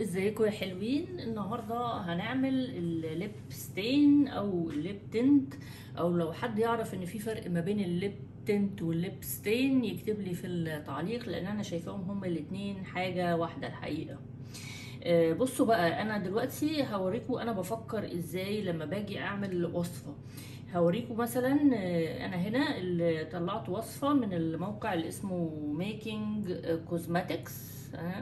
ازيكم يا حلوين النهارده هنعمل الليب ستين او الليب تنت او لو حد يعرف ان في فرق ما بين الليب تنت والليب ستين يكتب لي في التعليق لان انا شايفاهم هما الاتنين حاجه واحده الحقيقه آه، بصوا بقى انا دلوقتي هوريكم انا بفكر ازاي لما باجي اعمل وصفه هوريكم مثلا آه، انا هنا اللي طلعت وصفه من الموقع اللي اسمه ميكينج كوزماتكس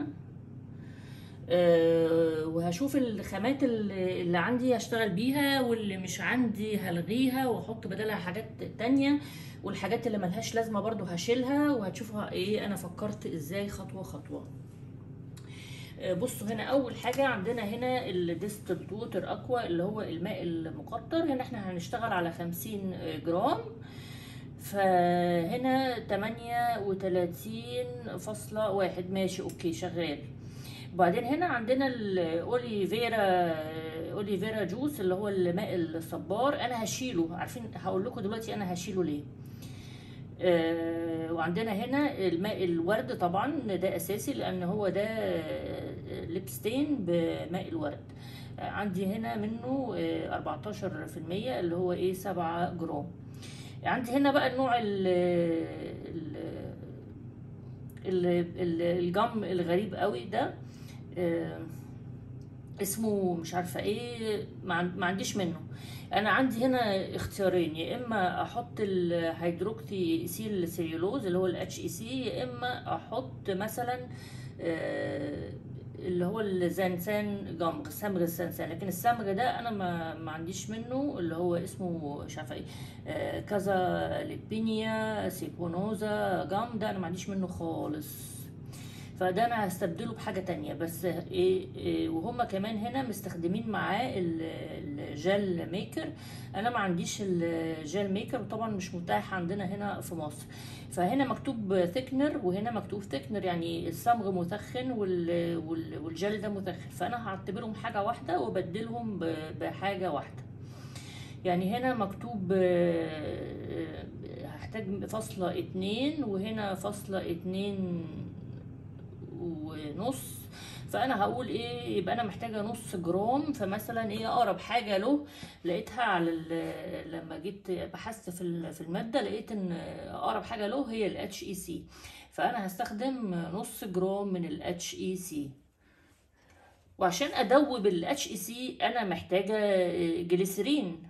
أه وهشوف الخامات اللي اللي عندي هشتغل بيها واللي مش عندي هلغيها واحط بدلها حاجات تانية والحاجات اللي ملهاش لازمة برضو هشيلها وهتشوفوا ايه انا فكرت ازاي خطوة خطوة أه بصوا هنا اول حاجة عندنا هنا الديستلد ووتر اكوا اللي هو الماء المقطر هنا احنا هنشتغل على خمسين جرام فهنا تمانية وتلاتين فاصلة واحد ماشي اوكي شغال وبعدين هنا عندنا الاوليفيرا اوليفيرا جوس اللي هو الماء الصبار انا هشيله عارفين هقول لكم دلوقتي انا هشيله ليه آه وعندنا هنا الماء الورد طبعا ده اساسي لان هو ده لبستين بماء الورد آه عندي هنا منه آه 14% اللي هو ايه 7 جرام عندي هنا بقى النوع ال ال الجم الغريب قوي ده آه اسمه مش عارفه ايه ما عنديش منه انا عندي هنا اختيارين يا اما احط الهيدروكسي سيل سيلولوز اللي هو الاتش اي سي يا اما احط مثلا آه اللي هو الزنسان جمغ صمغ الزنسان لكن الصمغ ده انا ما, ما عنديش منه اللي هو اسمه مش عارفه ايه آه كذا ليبينيا سيبونوزا جام ده انا ما عنديش منه خالص فده انا هستبدله بحاجه تانية بس ايه, إيه وهما كمان هنا مستخدمين معاه الجل ميكر انا ما عنديش الجل ميكر وطبعا مش متاح عندنا هنا في مصر فهنا مكتوب ثيكنر وهنا مكتوب ثيكنر يعني الصمغ مسخن والجل ده مسخن فانا هعتبرهم حاجه واحده وبدلهم بحاجه واحده يعني هنا مكتوب هحتاج فاصلة اتنين وهنا فاصلة اتنين ونص فانا هقول ايه يبقى انا محتاجه نص جرام فمثلا ايه اقرب حاجه له لقيتها على لما جيت بحثت في في الماده لقيت ان اقرب حاجه له هي الاتش اي سي فانا هستخدم نص جرام من الاتش اي سي وعشان ادوب الاتش اي سي انا محتاجه جليسرين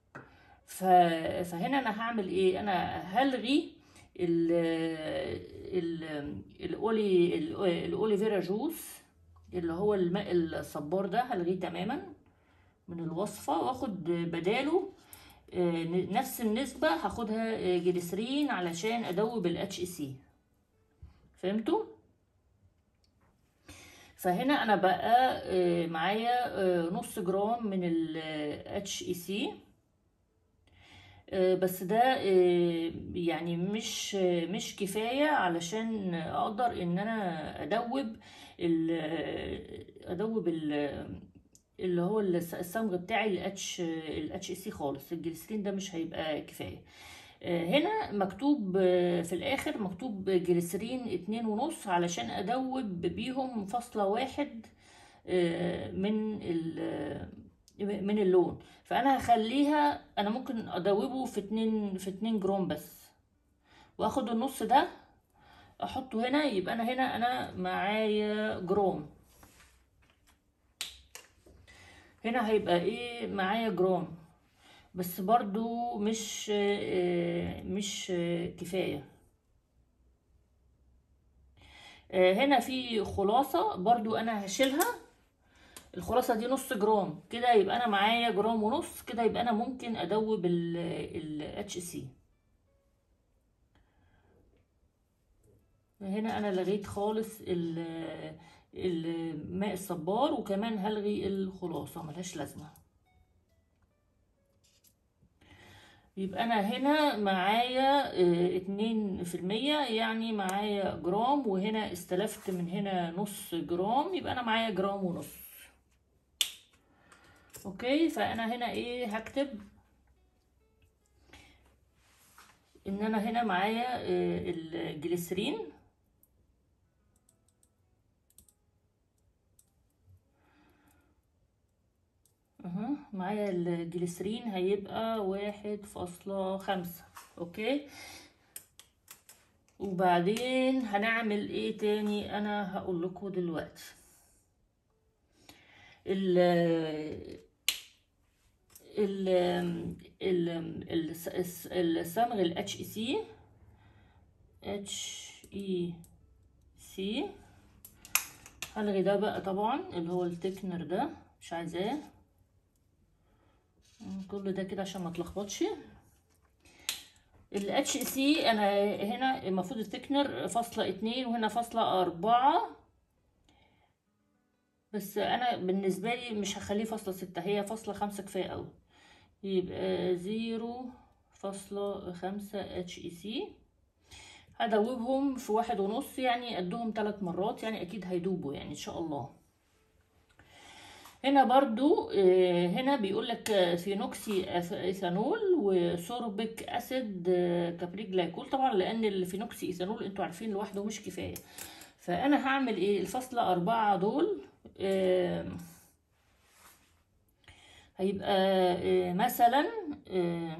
فهنا انا هعمل ايه انا هلغي ال ال الاولي الاوليفيرا جوس اللي هو الماء الصبار ده هلغيه تماما من الوصفة واخد بداله نفس النسبة هاخدها جليسرين علشان ادوب الاتش اي سي فهمتوا فهنا انا بقى معايا نص جرام من الاتش اي سي بس ده يعني مش مش كفايه علشان اقدر ان انا ادوب ال ادوب ال اللي هو الصمغ بتاعي الاتش الاتش سي خالص الجليسرين ده مش هيبقى كفايه هنا مكتوب في الاخر مكتوب جليسرين اتنين ونص علشان ادوب بيهم فاصلة واحد من من اللون فانا هخليها انا ممكن ادوبه في اتنين في اتنين جرام بس واخد النص ده احطه هنا يبقى انا هنا انا معايا جرام هنا هيبقى ايه معايا جرام بس برضو مش مش كفاية هنا في خلاصة برضو انا هشيلها الخلاصة دي نص جرام كده يبقى انا معايا جرام ونص كده يبقى انا ممكن ادوب ال اتش سي هنا انا لغيت خالص الماء الصبار وكمان هلغي الخلاصة ملهاش لازمة يبقى انا هنا معايا اتنين في المية يعني معايا جرام وهنا استلفت من هنا نص جرام يبقى انا معايا جرام ونص اوكي فانا هنا ايه هكتب ان انا هنا معايا الجليسرين معايا الجليسرين هيبقى واحد فاصلة خمسة اوكي وبعدين هنعمل ايه تاني انا هقول لكم دلوقتي ال ال ال ال- الصمغ ال اتش اي سي اتش اي سي هلغي ده بقى طبعا اللي هو التكنر ده مش عايزاه كل ده كده عشان ما اتلخبطش ال اتش سي انا هنا المفروض التكنر فاصلة اتنين وهنا فاصلة اربعة بس انا بالنسبة لي مش هخليه فاصلة ستة هي فاصلة خمسة كفاية اوي يبقى زيرو فاصلة خمسة اتش اي سي هدوبهم في واحد ونص يعني قدهم ثلاث مرات يعني اكيد هيدوبوا يعني ان شاء الله هنا برضو آه، هنا بيقول لك فينوكسي أث- ايثانول وسوربيك اسيد آه، كابريك جلايكول طبعا لان الفينوكسي ايثانول انتوا عارفين لوحده مش كفايه فانا هعمل ايه الفاصله أربعة دول آه، هيبقى آه، مثلا آه،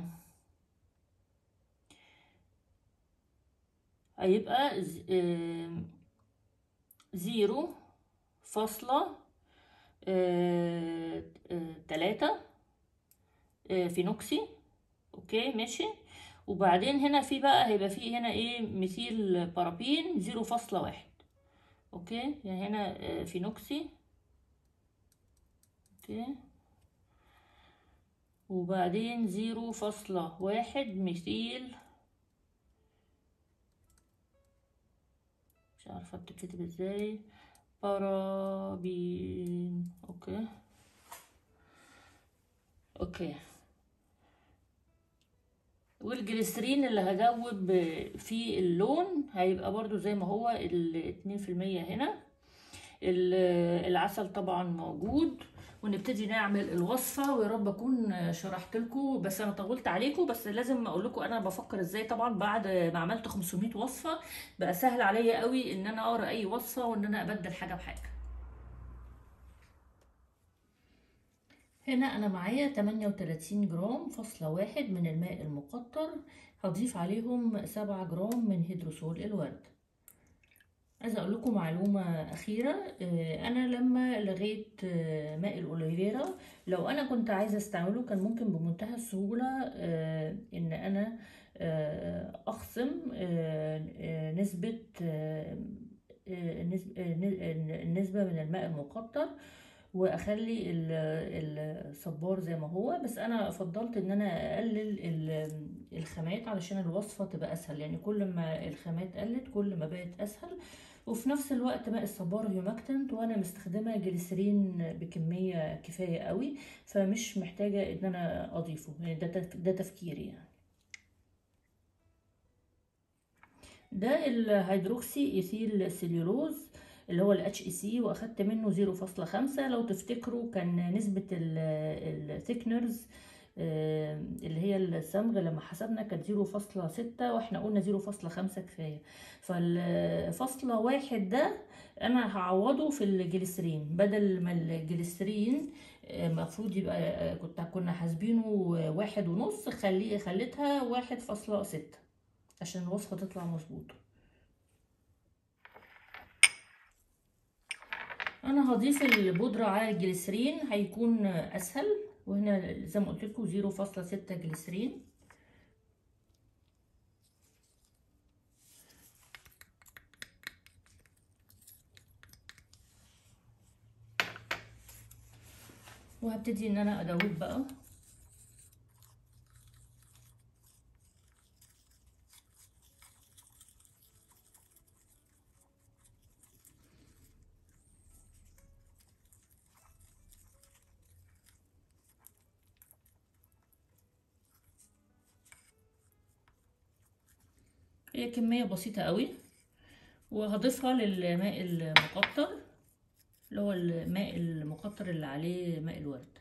هيبقى ز- آه، زيرو فاصلة آه، آه، تلاتة آه، فينوكسي اوكي ماشي وبعدين هنا في بقى هيبقى في هنا ايه ميثيل بارابين زيرو فاصلة واحد اوكي يعني هنا آه، فينوكسي اوكي وبعدين زيرو فاصلة واحد ميثيل مش عارفة بتتكتب ازاي بارابين اوكي اوكي والجليسرين اللي هدوب فيه اللون هيبقى برضو زي ما هو الاتنين في المية هنا ال- العسل طبعا موجود ونبتدي نعمل الوصفة ويا رب اكون شرحت لكم بس انا طولت عليكم بس لازم اقول لكم انا بفكر ازاي طبعا بعد ما عملت 500 وصفة بقى سهل عليا قوي ان انا اقرا اي وصفة وان انا ابدل حاجة بحاجة هنا انا معايا 38 جرام فاصلة واحد من الماء المقطر هضيف عليهم 7 جرام من هيدروسول الورد عايزه اقول لكم معلومه اخيره آه، انا لما لغيت آه، ماء الاوليفيرا لو انا كنت عايزه استعمله كان ممكن بمنتهى السهوله آه، ان انا آه، اخصم آه، آه، نسبه آه، آه، نسب- آه، ن- النسبه من الماء المقطر واخلي ال- الصبار زي ما هو بس انا فضلت ان انا اقلل ال- الخامات علشان الوصفه تبقى اسهل يعني كل ما الخامات قلت كل ما بقت اسهل وفي نفس الوقت ماء الصبار هيوماكتنت وانا مستخدمه جليسرين بكميه كفايه قوي فمش محتاجه ان انا اضيفه يعني ده تف- ده تفكيري يعني ده الهيدروكسي ايثيل سيلولوز اللي هو الاتش اي سي واخدت منه 0.5 لو تفتكروا كان نسبة الثيكنرز اللي هي الصمغ لما حسبنا كانت 0.6 واحنا قلنا 0.5 كفاية فالفاصلة واحد ده انا هعوضه في الجليسرين بدل ما الجليسرين المفروض يبقى كنت كنا حاسبينه واحد ونص خليه خليتها واحد فاصلة ستة عشان الوصفة تطلع مظبوطة انا هضيف البودرة على الجليسرين هيكون اسهل وهنا زي ما قلت لكم 0.6 جليسرين وهبتدي ان انا ادوب بقى هي كمية بسيطة قوي وهضيفها للماء المقطر اللي هو الماء المقطر اللي عليه ماء الورد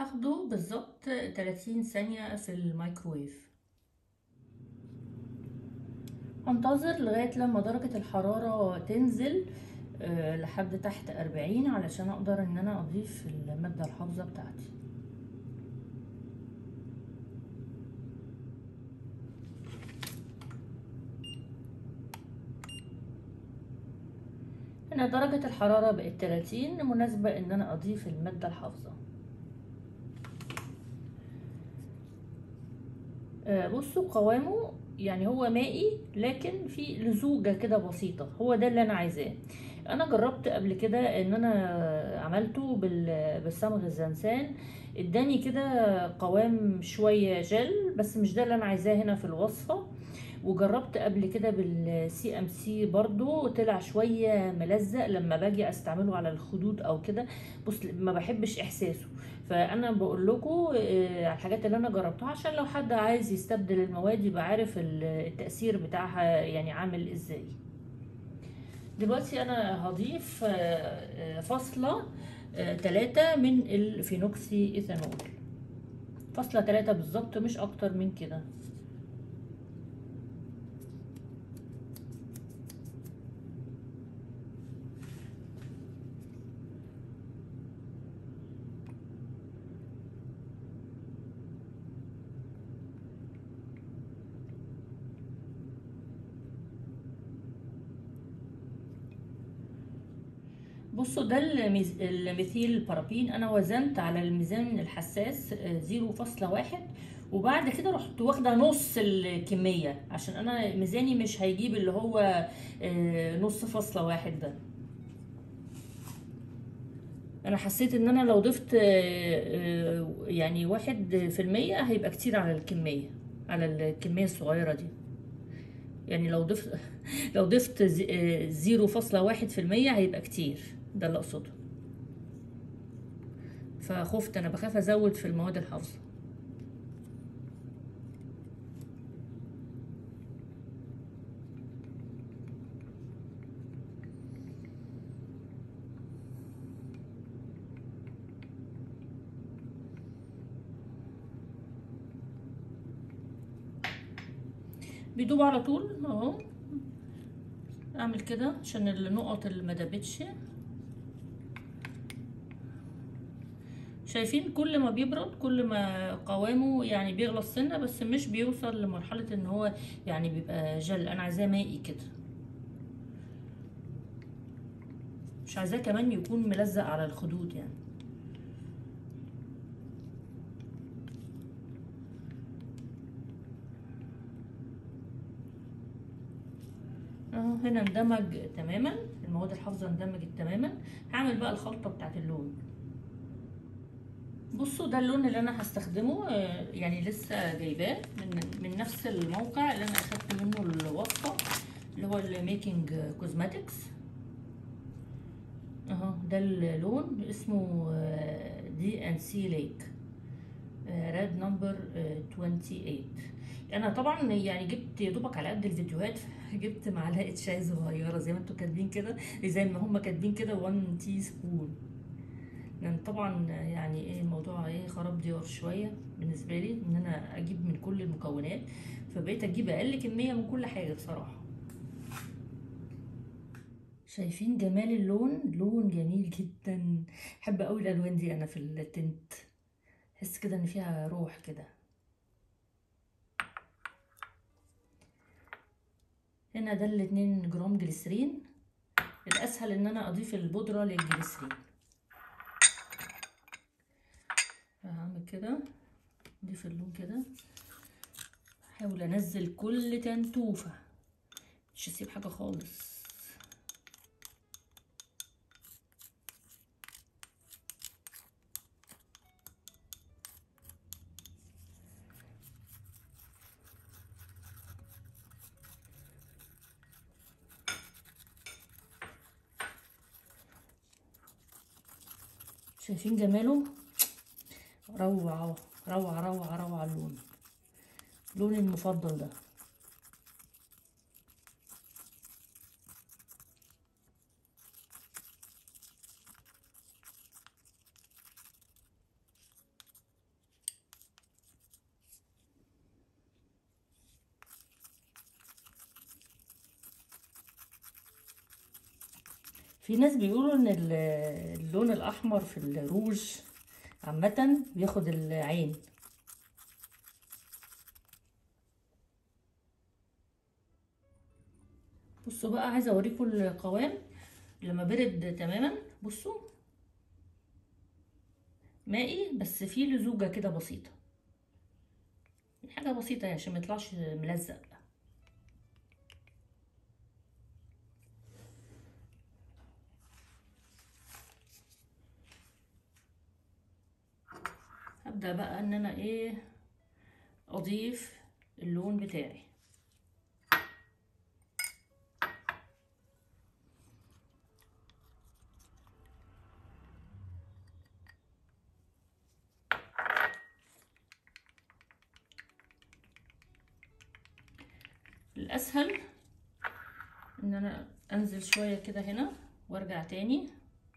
هاخده بالظبط 30 ثانية في الميكروويف هنتظر لغاية لما درجة الحرارة تنزل آه، لحد تحت 40 علشان اقدر ان انا اضيف المادة الحافظة بتاعتي هنا درجة الحرارة بقت 30 مناسبة ان انا اضيف المادة الحافظة آه، بصوا قوامه يعني هو مائي لكن في لزوجة كده بسيطة هو ده اللي انا عايزاه انا جربت قبل كده ان انا عملته بال- بالصمغ الزنسان اداني كده قوام شوية جل بس مش ده اللي انا عايزاه هنا في الوصفة وجربت قبل كده بالسي ام سي برضو طلع شوية ملزق لما باجي استعمله على الخدود او كده بص ما بحبش احساسه فانا بقول لكم على الحاجات اللي انا جربتها عشان لو حد عايز يستبدل المواد يبقى عارف ال- التأثير بتاعها يعني عامل ازاي دلوقتي انا هضيف آه، آه، فاصلة آه، تلاتة من الفينوكسي ايثانول فاصلة تلاتة بالظبط مش اكتر من كده بصوا ده الميز- الميثيل بارابين انا وزنت على الميزان الحساس آه، زيرو فاصلة واحد وبعد كده رحت واخده نص الكميه عشان انا ميزاني مش هيجيب اللي هو آه، نص فاصلة واحد ده انا حسيت ان انا لو ضفت آه، آه، يعني واحد في المية هيبقى كتير على الكمية على الكمية الصغيرة دي يعني لو ضفت لو ضفت زيرو فاصلة واحد في المية هيبقى كتير ده اللي اقصده فخفت انا بخاف ازود في المواد الحافظة بيدوب على طول اهو اعمل كده عشان النقط اللي ما دابتش شايفين كل ما بيبرد كل ما قوامه يعني بيغلى السنه بس مش بيوصل لمرحله ان هو يعني بيبقى جل انا عايزاه مائي كده مش عايزاه كمان يكون ملزق على الخدود يعني اهو هنا اندمج تماما المواد الحافظه اندمجت تماما هعمل بقى الخلطه بتاعت اللون بصوا ده اللون اللي انا هستخدمه آه، يعني لسه جايباه من من نفس الموقع اللي انا اخدت منه الوصفه اللي هو الميكنج كوزماتكس اهو ده اللون اسمه دي ان سي ليك راد نمبر 28 انا طبعا يعني جبت يا دوبك على قد الفيديوهات جبت معلقه شاي صغيره زي ما انتوا كاتبين كده زي ما هم كاتبين كده 1 تي سبون لان طبعا يعني ايه الموضوع ايه خراب ديار شويه بالنسبه لي ان انا اجيب من كل المكونات فبقيت اجيب اقل كميه من كل حاجه بصراحه شايفين جمال اللون لون جميل جدا بحب قوي الالوان دي انا في التنت احس كده ان فيها روح كده هنا ده الاتنين جرام جليسرين الاسهل ان انا اضيف البودرة للجليسرين هعمل كده اضيف اللون كده احاول انزل كل تنتوفة مش هسيب حاجة خالص شايفين جماله روعة روعة روعة روعة اللون لوني المفضل ده في ناس بيقولوا ان ال- اللون الاحمر في الروج عامة بياخد العين بصوا بقى عايزه اوريكم القوام لما برد تماما بصوا مائي بس فيه لزوجه كده بسيطه حاجه بسيطه يعني عشان ما يطلعش ملزق هبدا بقى ان انا ايه اضيف اللون بتاعي الاسهل ان انا انزل شويه كده هنا وارجع تاني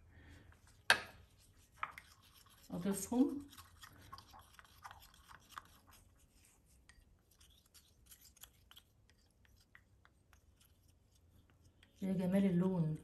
اضيفهم يا جمال اللون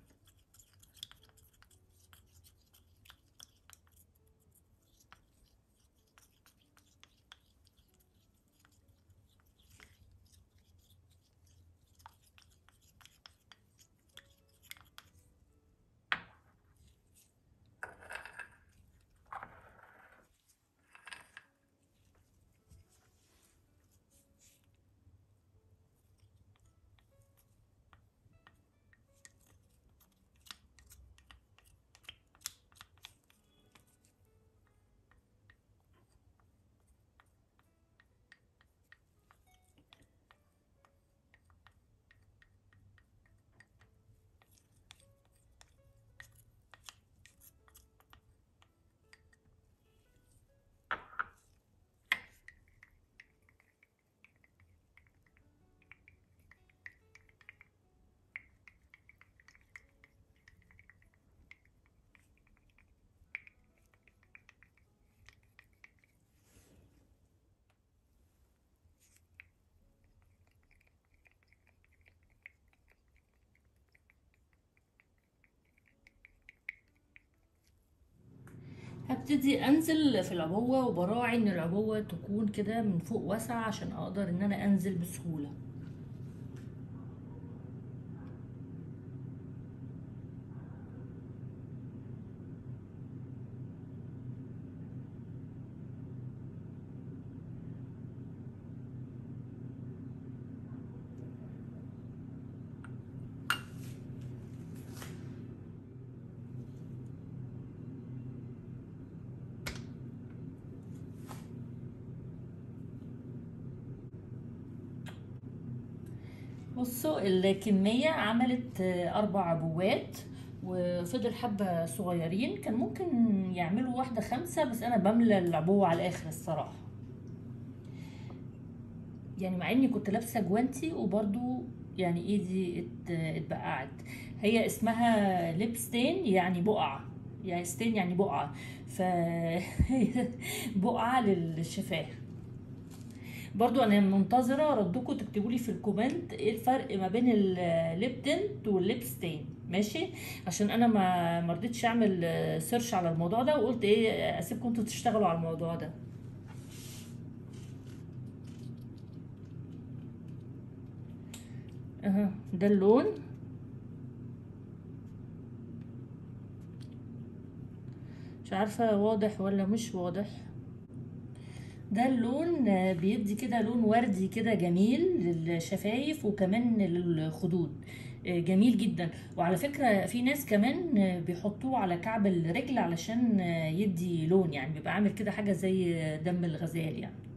هبتدي انزل في العبوة وبراعي ان العبوة تكون كده من فوق واسعة عشان اقدر ان انا انزل بسهولة بصوا الكمية عملت أربع عبوات وفضل حبة صغيرين كان ممكن يعملوا واحدة خمسة بس أنا بملى العبوة على الآخر الصراحة يعني مع إني كنت لابسة جوانتي وبرضو يعني إيدي ات- اتبقعت هي اسمها ليبستين يعني بقعة يعني ستين يعني بقعة ف بقعة للشفاه برضو انا منتظره ردكم تكتبوا لي في الكومنت ايه الفرق ما بين الليب تنت والليب ستين ماشي عشان انا ما ما رضيتش اعمل سيرش على الموضوع ده وقلت ايه اسيبكم انتوا تشتغلوا على الموضوع ده اها ده اللون مش عارفه واضح ولا مش واضح ده اللون آه، بيدي كده لون وردي كده جميل للشفايف وكمان للخدود آه، جميل جدا وعلى فكرة في ناس كمان آه، بيحطوه على كعب الرجل علشان آه، يدي لون يعني بيبقى عامل كده حاجة زي دم الغزال يعني